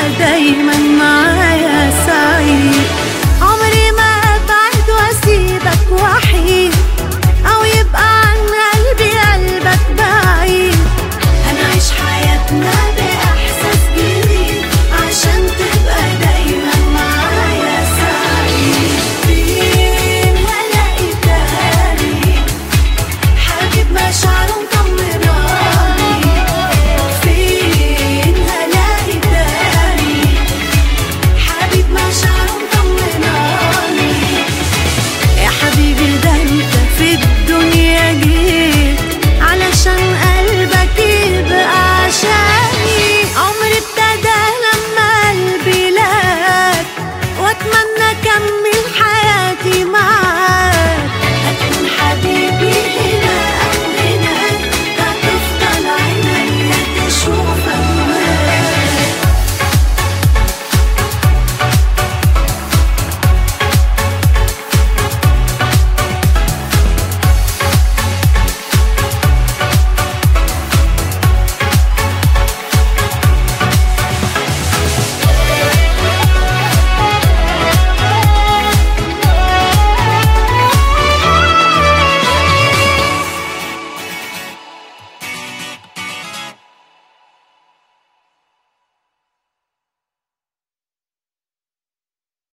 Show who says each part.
Speaker 1: دايما معايا سعيد عمري ما ابعد واسيبك وحيد او يبقى عن قلبي قلبك بعيد هنعيش حياتنا باحساس جديد عشان تبقى دايما معايا سعيد فين هلاقي تاني حبيب مشاعره مطمناني فين هلاقي تاني حبيب مشاعره مطمناني يا حبيبي ده انت في الدنيا جيت علشان قلبك يبقى عشاني عمري ابتدى لما قلبي لك واتمنى اكمل حياتي معاك هتكون حبيبي